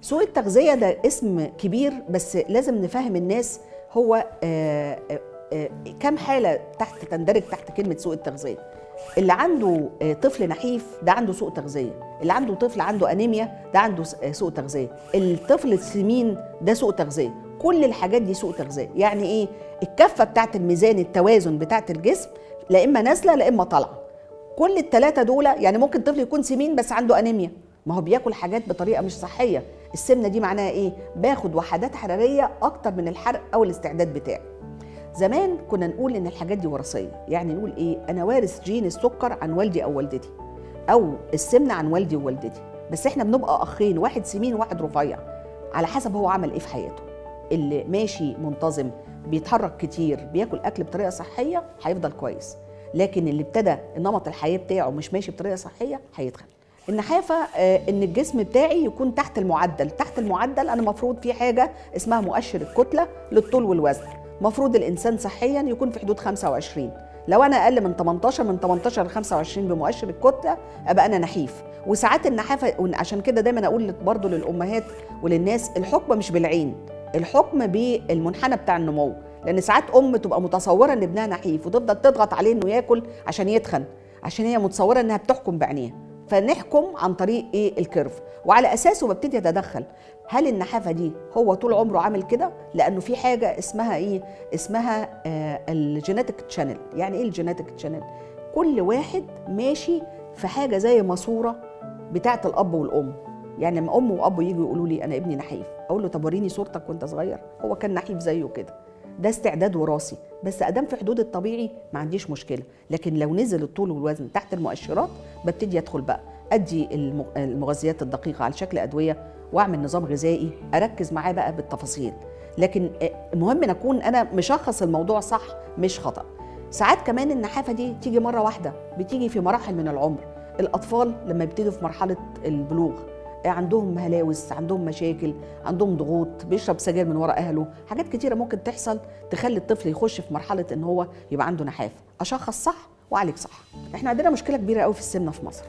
سوء التغذيه ده اسم كبير بس لازم نفهم الناس هو آه، آه، آه، كم حاله تحت تندرج تحت كلمه سوء التغذيه اللي عنده آه، طفل نحيف ده عنده سوء تغذيه اللي عنده طفل عنده انيميا ده عنده س- آه، سوء تغذيه الطفل السمين ده سوء تغذيه كل الحاجات دي سوء تغذيه يعني ايه الكفه بتاعت الميزان التوازن بتاعت الجسم لا اما نازله لا اما طالعه كل الثلاثه دول يعني ممكن طفل يكون سمين بس عنده انيميا ما هو بياكل حاجات بطريقه مش صحيه السمنه دي معناها ايه باخد وحدات حراريه اكتر من الحرق او الاستعداد بتاعي زمان كنا نقول ان الحاجات دي وراثيه يعني نقول ايه انا وارث جين السكر عن والدي او والدتي او السمنه عن والدي ووالدتي بس احنا بنبقى اخين واحد سمين وواحد رفيع على حسب هو عمل ايه في حياته اللي ماشي منتظم بيتحرك كتير بياكل اكل بطريقه صحيه هيفضل كويس لكن اللي ابتدى نمط الحياه بتاعه مش ماشي بطريقه صحيه هيتخن النحافه آه، ان الجسم بتاعي يكون تحت المعدل تحت المعدل انا المفروض في حاجه اسمها مؤشر الكتله للطول والوزن المفروض الانسان صحيا يكون في حدود 25 لو انا اقل من 18 من 18 ل 25 بمؤشر الكتله ابقى انا نحيف وساعات النحافه عشان كده دايما اقول برضو للامهات وللناس الحكم مش بالعين الحكم بالمنحنى بتاع النمو لان ساعات ام تبقى متصوره ان ابنها نحيف وتفضل تضغط عليه انه ياكل عشان يتخن عشان هي متصوره انها بتحكم بعينيها فنحكم عن طريق ايه الكيرف وعلى اساسه ببتدي اتدخل هل النحافه دي هو طول عمره عامل كده لانه في حاجه اسمها ايه اسمها آه الجينيتك تشانل يعني ايه الجينيتك تشانل كل واحد ماشي في حاجه زي ماسوره بتاعه الاب والام يعني لما ام واب يجوا يقولوا لي انا ابني نحيف اقول له طب وريني صورتك وانت صغير هو كان نحيف زيه كده ده استعداد وراثي بس ادام في حدود الطبيعي ما عنديش مشكله لكن لو نزل الطول والوزن تحت المؤشرات ببتدي ادخل بقى ادي الم- المغذيات الدقيقه على شكل ادويه واعمل نظام غذائي اركز معاه بقى بالتفاصيل لكن آه، المهم نكون انا مشخص الموضوع صح مش خطا ساعات كمان النحافه دي تيجي مره واحده بتيجي في مراحل من العمر الاطفال لما يبتدوا في مرحله البلوغ عندهم هلاوس عندهم مشاكل عندهم ضغوط بيشرب سجاير من ورا اهله حاجات كتيره ممكن تحصل تخلي الطفل يخش في مرحله ان هو يبقى عنده نحافه اشخص صح واعالج صح احنا عندنا مشكله كبيره قوي في السمنه في مصر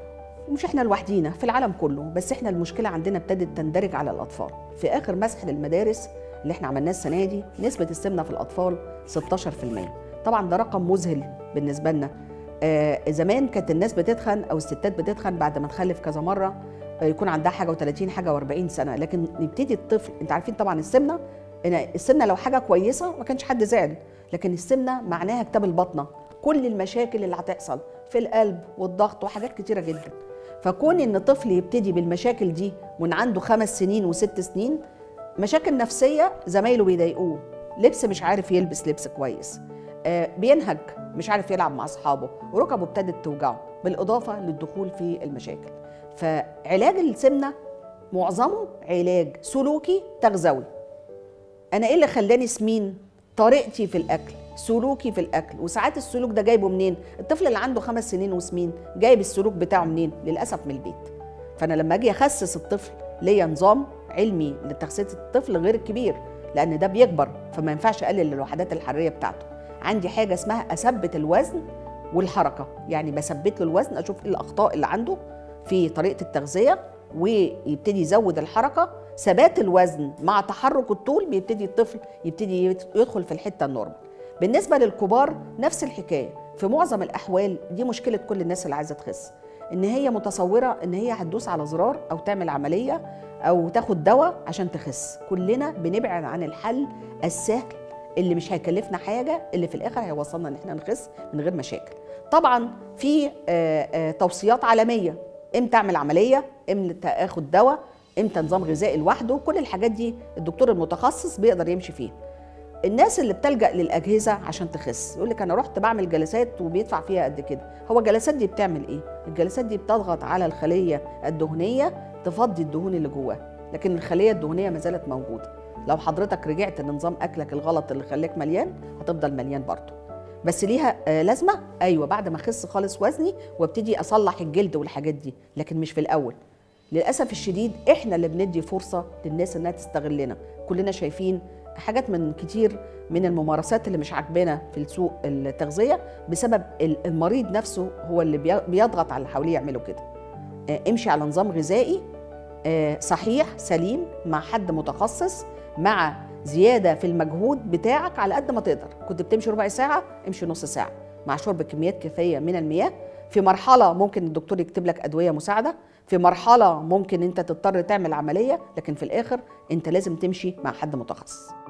ومش احنا لوحدينا في العالم كله بس احنا المشكله عندنا ابتدت تندرج على الاطفال في اخر مسح للمدارس اللي احنا عملناه السنه دي نسبه السمنه في الاطفال 16% طبعا ده رقم مذهل بالنسبه لنا آه زمان كانت الناس بتتخن او الستات بتتخن بعد ما تخلف كذا مره آه يكون عندها حاجه و30 حاجه و40 سنه لكن نبتدي الطفل انت عارفين طبعا السمنه إن السمنه لو حاجه كويسه ما كانش حد زعل لكن السمنه معناها كتاب البطنه كل المشاكل اللي هتحصل في القلب والضغط وحاجات كتيره جدا فكون ان طفل يبتدي بالمشاكل دي من عنده خمس سنين وست سنين مشاكل نفسيه زمايله بيضايقوه لبس مش عارف يلبس لبس كويس آه بينهج مش عارف يلعب مع اصحابه وركبه ابتدت توجعه بالاضافه للدخول في المشاكل فعلاج السمنه معظمه علاج سلوكي تغذوي انا ايه اللي خلاني سمين طريقتي في الاكل سلوكي في الاكل وساعات السلوك ده جايبه منين الطفل اللي عنده خمس سنين وسمين جايب السلوك بتاعه منين للاسف من البيت فانا لما اجي اخسس الطفل ليا نظام علمي لتخسيس الطفل غير الكبير لان ده بيكبر فما ينفعش اقلل الوحدات الحراريه بتاعته عندي حاجه اسمها اثبت الوزن والحركه يعني بثبت له الوزن اشوف ايه الاخطاء اللي عنده في طريقه التغذيه ويبتدي يزود الحركه ثبات الوزن مع تحرك الطول بيبتدي الطفل يبتدي يدخل في الحته النورمال بالنسبه للكبار نفس الحكايه في معظم الاحوال دي مشكله كل الناس اللي عايزه تخس ان هي متصوره ان هي هتدوس على زرار او تعمل عمليه او تاخد دواء عشان تخس كلنا بنبعد عن الحل السهل اللي مش هيكلفنا حاجه اللي في الاخر هيوصلنا ان احنا نخس من غير مشاكل طبعا في آه، آه، توصيات عالميه امتى اعمل عمليه امتى اخد دواء امتى نظام غذائي لوحده كل الحاجات دي الدكتور المتخصص بيقدر يمشي فيها الناس اللي بتلجا للاجهزه عشان تخس يقول لك انا رحت بعمل جلسات وبيدفع فيها قد كده هو الجلسات دي بتعمل ايه الجلسات دي بتضغط على الخليه الدهنيه تفضي الدهون اللي جواها لكن الخليه الدهنيه ما زالت موجوده لو حضرتك رجعت لنظام اكلك الغلط اللي خلاك مليان هتفضل مليان برضه بس ليها آه، لازمه ايوه بعد ما اخس خالص وزني وابتدي اصلح الجلد والحاجات دي لكن مش في الاول للاسف الشديد احنا اللي بندي فرصه للناس انها تستغلنا كلنا شايفين حاجات من كتير من الممارسات اللي مش عاجبانا في السوق التغذيه بسبب ال- المريض نفسه هو اللي بي- بيضغط على اللي حواليه يعملوا كده آه، امشي على نظام غذائي آه، صحيح سليم مع حد متخصص مع زياده في المجهود بتاعك على قد ما تقدر كنت بتمشي ربع ساعه امشي نص ساعه مع شرب كميات كافيه من المياه في مرحله ممكن الدكتور يكتب لك ادويه مساعده في مرحله ممكن انت تضطر تعمل عمليه لكن في الاخر انت لازم تمشي مع حد متخصص